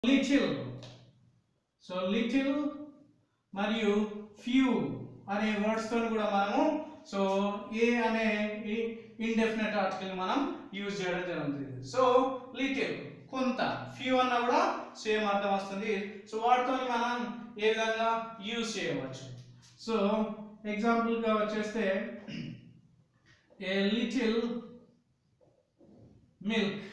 Little so little మరియు few అనే words తో కూడా మనము సో ఏ అనే ఇండెఫినెట్ ఆర్టికల్ మనం యూజ్ చేయడం జరుగుతుంది సో లిటిల్ కొంత ఫ్యూ అన్న కూడా సేమ్ అర్థం వస్తుంది సో వాటితో మనం ఏ విధంగా యూజ్ చేయవచ్చు సో ఎగ్జాంపుల్గా వచ్చేస్తే ఏ లిటిల్ మిల్క్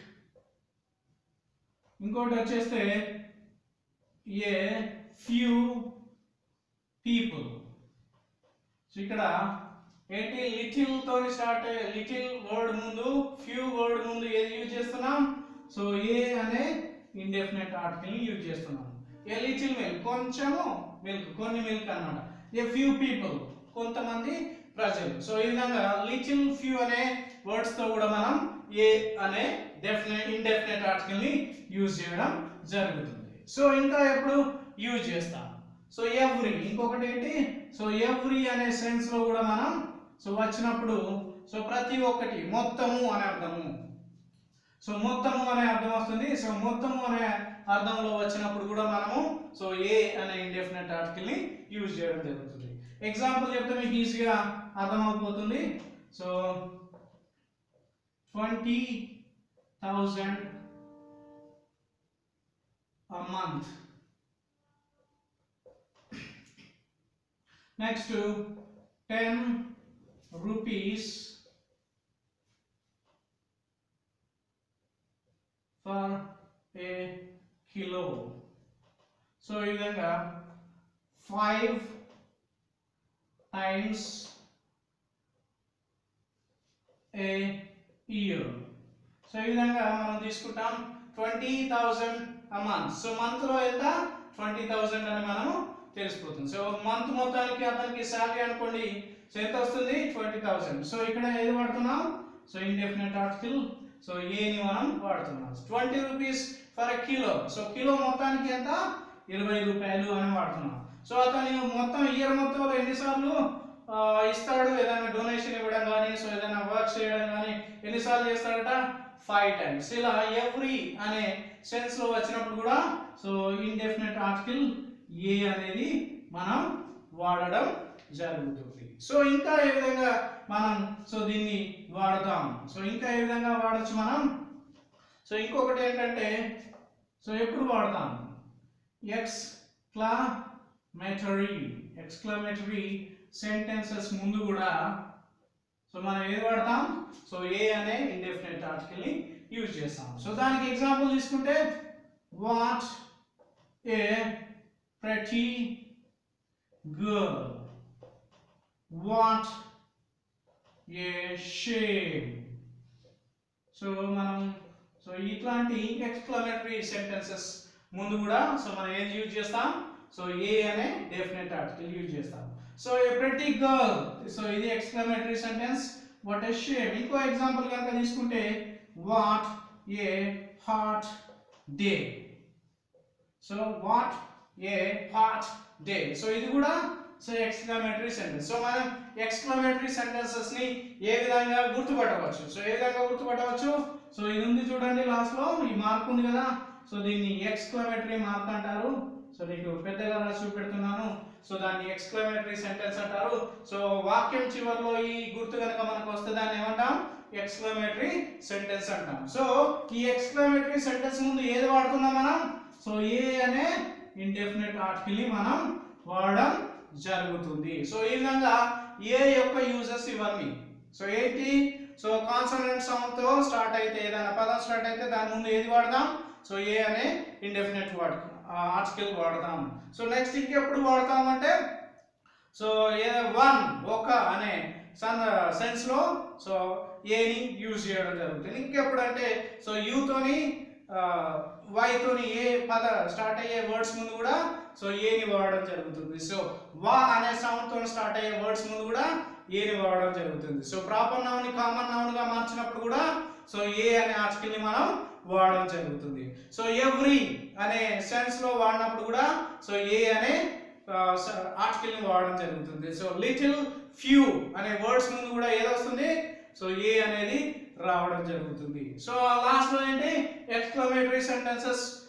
ఇంకోటి వచ్చేస్తే ఏ ఫ్యూ పీపుల్ సో ఇక్కడ ఏంటి లిటిల్ తోని స్టార్ట్ లిటిల్ వర్డ్ ముందు ఫ్యూ వర్డ్ ముందు ఏది యూజ్ చేస్తున్నాం సో ఏ అనే ఇండెఫినెట్ ఆర్టికల్ ని యూజ్ చేస్తున్నాం ఏ లిటిల్ మిల్క్ కొంచెము మిల్క్ కొన్ని మిల్క్ అన్నమాట ఏ ఫ్యూ పీపుల్ కొంతమంది ప్రజలు సో ఈ విధంగా లిటిల్ ఫ్యూ అనే వర్డ్స్ తో కూడా మనం ఏ అనే డెఫినెట్ ఇండెఫినెట్ ఆర్టికల్ ని యూజ్ చేయడం జరుగుతుంది సో ఇంకా ఎప్పుడు యూజ్ చేస్తాం సో ఎవ్రీ ఇంకొకటి ఏంటి సో ఎవ్రీ అనే సెన్స్ లో కూడా మనం సో వచ్చినప్పుడు సో ప్రతి ఒక్కటి మొత్తము అనే అర్థము సో మొత్తము అనే అర్థం వస్తుంది సో మొత్తము అనే అర్థంలో వచ్చినప్పుడు కూడా మనము సో ఏ అనే ఇండెఫినెట్ ఆర్టికల్ ని యూజ్ చేయడం జరుగుతుంది ఎగ్జాంపుల్ చెప్తే మీకు ఈజీగా అర్థమైపోతుంది so twenty thousand a month. Next to 10 rupees for a kilo. So ఈ విధంగా five times a year so ఈ విధంగా మనం తీసుకుంటాం twenty thousand a month so month లో ఎంత ట్వంటీ థౌజండ్ అని మనము తెలిసిపోతుంది సో మంత్ మొత్తానికి అతనికి శాలరీ అనుకోండి సో ఎంత వస్తుంది ట్వంటీ థౌజండ్ సో ఇక్కడ ఏది వాడుతున్నాం సో ఇండెఫినెట్ ఆర్టికల్ సో ఏని మనం వాడుతున్నాం twenty rupees for kilo so kilo మొత్తానికి ఎంత ఇరవై రూపాయలు అని వాడుతున్నాం సో అతను మొత్తం ఇయర్ మొత్తంలో ఎన్నిసార్లు ఆ, ఇస్తాడు ఏదైనా డొనేషన్ ఇవ్వడం కానీ సో ఏదైనా వర్క్ చేయడం కానీ ఎన్నిసార్లు చేస్తాడట ఫైవ్ టైమ్స్ ఇలా ఎవ్రీ అనే సెన్స్ లో వచ్చినప్పుడు కూడా సో ఇండెఫినెట్ ఆర్టికల్ ఏ అనేది మనం వాడడం జరుగుతుంది సో ఇంకా ఏ విధంగా మనం సో దీన్ని వాడతాం సో ఇంకా ఏ విధంగా వాడచ్చు మనం సో ఇంకొకటి ఏంటంటే సో ఎప్పుడు వాడతాం ఎక్స్క్లామేటరీ ఎక్స్క్లామేటరీ సెంటెన్సెస్ ముందు కూడా సో మనం ఏది వాడతాం సో ఏ అనే ఇండెఫినెట్ ఆర్టికల్ ని యూజ్ చేస్తాం సో దానికి ఎగ్జాంపుల్ తీసుకుంటే what a pretty girl what a shame so మనం సో ఇట్లాంటి ఎక్స్క్లమేటరీ సెంటెన్సెస్ ముందు కూడా సో మనం ఏది యూజ్ చేస్తాం సో ఏ అనే డెఫినెట్ ఆర్టికల్ యూజ్ చేస్తాం so a pretty girl so ఇది ఎక్స్క్లమేటరీ సెంటెన్స్ వాట్ ఎ షేమ్ ఇంకో ఎగ్జాంపుల్ కనుక తీసుకుంటే what a hot day so what a hot day so ఇది కూడా సో ఎక్స్క్లమేటరీ సెంటెన్స్ సో మనం ఎక్స్క్లమేటరీ సెంటెన్సెస్ ని ఏ విధంగా గుర్తుపట్టవచ్చు సో ఏ విధంగా గుర్తుపట్టవచ్చు సో ఇది ఉంది చూడండి లాస్ట్ లో ఈ మార్క్ ఉంది కదా సో దీన్ని ఎక్స్క్లమేటరీ మార్క్ అంటారు సో నీకు పెద్దగా రాసి చూపెడుతున్నాను సో దాన్ని ఎక్స్క్లమేటరీ సెంటెన్స్ అంటారు సో వాక్యం చివరిలో ఈ గుర్తు కనుక మనకు వస్తే దాన్ని ఏమంటాం ఎక్స్క్లమేటరీ సెంటెన్స్ అంటాం సో ఈ ఎక్స్క్లమేటరీ సెంటెన్స్ ముందు ఏది వాడుతున్నాం మనం సో ఏ అనే ఇండెఫినెట్ ఆర్టికల్ ని మనం వాడడం జరుగుతుంది సో ఈ విధంగా ఏ యొక్క యూజెస్ ఇవన్నీ సో ఏంటి సో కాన్సనెంట్ సౌండ్ తో స్టార్ట్ అయితే ఏదైనా పదం స్టార్ట్ అయితే దాని ముందు ఏది వాడదాం సో ఏ అనే ఇండెఫినెట్ వర్డ్ ఆర్టికల్ వాడతాం సో నెక్స్ట్ ఇంకెప్పుడు వాడతాం అంటే సో ఏ వన్ ఒక అనే సన్ సెన్స్ లో సో ఏని యూజ్ చేయడం జరుగుతుంది ఇంకెప్పుడు అంటే సో యూతోని వై తోని ఏ పద స్టార్ట్ అయ్యే వర్డ్స్ ముందు కూడా సో ఏని వాడడం జరుగుతుంది సో వా అనే సౌండ్ తో స్టార్ట్ అయ్యే వర్డ్స్ ముందు కూడా ఏని వాడడం జరుగుతుంది సో ప్రాపర్ నౌన్ ని కామన్ నౌన్ గా మార్చినప్పుడు కూడా సో ఏ అనే ఆర్టికల్ ని మనం వాడడం జరుగుతుంది సో ఎవ్రీ అనే సెన్స్ లో వాడినప్పుడు కూడా సో ఏ అనే ఆర్టికల్ ని వాడడం జరుగుతుంది సో లిటిల్ ఫ్యూ అనే వర్డ్స్ ముందు కూడా ఏది వస్తుంది సో ఏ అనేది రావడం జరుగుతుంది సో లాస్ట్ లో ఏంటి ఎక్స్క్లమేటరీ సెంటెన్సెస్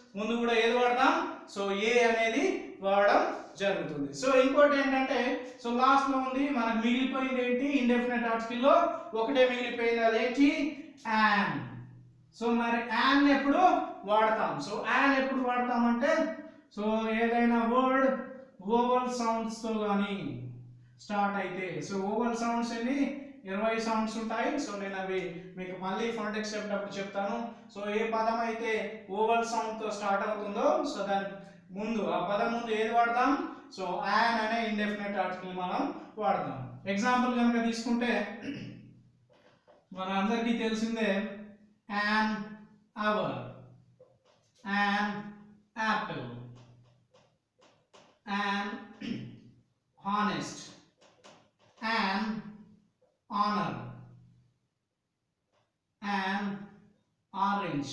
ముందు కూడా ఏది వాడతాం సో ఏ అనేది వాడడం జరుగుతుంది సో ఇంకోటి ఏంటంటే సో లాస్ట్ లో ఉంది మనకు మిగిలిపోయింది ఏంటి ఇండెఫినెట్ ఆర్టికల్ లో ఒకటే మిగిలిపోయింది అదేంటి యాన్ సో మరి యాన్ ఎప్పుడు వాడతాం సో యాన్ ఎప్పుడు వాడతాం అంటే సో ఏదైనా వర్డ్ ఓవల్ సౌండ్స్ తో కానీ స్టార్ట్ అయితే సో ఓవల్ సౌండ్స్ ఎన్ని ఇరవై సౌండ్స్ ఉంటాయి సో నేను అవి మీకు మళ్ళీ ఫోనటిక్స్ చెప్పినప్పుడు చెప్తాను సో ఏ పదం అయితే ఓవల్ సౌండ్ తో స్టార్ట్ అవుతుందో సో దాని ముందు ఆ పదం ముందు ఏది వాడతాం సో యాన్ అనే ఇండెఫినెట్ ఆర్టికల్ మనం వాడతాం ఎగ్జాంపుల్ కనుక తీసుకుంటే మన అందరికీ తెలిసిందే an hour an apple an honest an honor and orange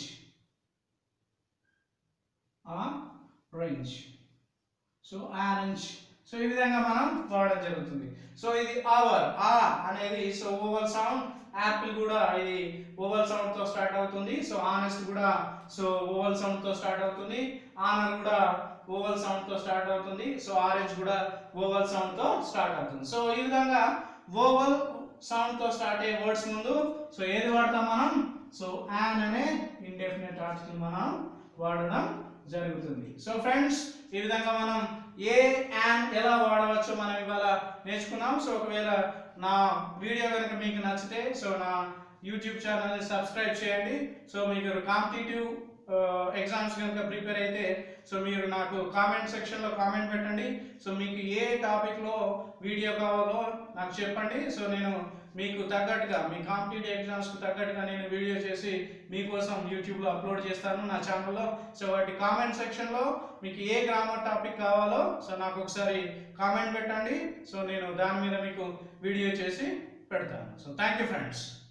orange so orange so ఈ విధంగా మనం వాడడం జరుగుతుంది సో ఇది అవర్ ఆ అనేది సో ఓవల్ సౌండ్ యాపిల్ కూడా ఇది ఓవల్ సౌండ్ తో స్టార్ట్ అవుతుంది సో ఆనెస్ట్ కూడా సో ఓవల్ సౌండ్ తో స్టార్ట్ అవుతుంది ఆనర్ కూడా ఓవల్ సౌండ్ తో స్టార్ట్ అవుతుంది సో ఆరెంజ్ కూడా ఓవల్ సౌండ్ తో స్టార్ట్ అవుతుంది సో ఈ విధంగా ఓవల్ సౌండ్ తో స్టార్ట్ అయ్యే వర్డ్స్ ముందు సో ఏది వాడతాం మనం సో యాన్ అనే ఇండెఫినెట్ ఆర్టికల్ మనం వాడడం జరుగుతుంది సో ఫ్రెండ్స్ ఈ విధంగా మనం ఏ యాన్ ఎలా వాడవచ్చో మనం ఇవాళ నేర్చుకున్నాం సో ఒకవేళ నా వీడియో కనుక మీకు నచ్చితే సో నా యూట్యూబ్ ఛానల్ని సబ్స్క్రైబ్ చేయండి సో మీకు కాంపిటేటివ్ ఎగ్జామ్స్ కనుక ప్రిపేర్ అయితే సో మీరు నాకు కామెంట్ సెక్షన్లో కామెంట్ పెట్టండి సో మీకు ఏ టాపిక్లో వీడియో కావాలో నాకు చెప్పండి సో నేను మీకు తగ్గట్టుగా మీ కాంపిటేటివ్ ఎగ్జామ్స్కి తగ్గట్టుగా నేను వీడియో చేసి మీకోసం యూట్యూబ్లో అప్లోడ్ చేస్తాను నా ఛానల్లో సో వాటి కామెంట్ సెక్షన్లో మీకు ఏ గ్రామర్ టాపిక్ కావాలో సో నాకు ఒకసారి కామెంట్ పెట్టండి సో నేను దాని మీద మీకు వీడియో చేసి పెడతాను సో థ్యాంక్ యూ ఫ్రెండ్స్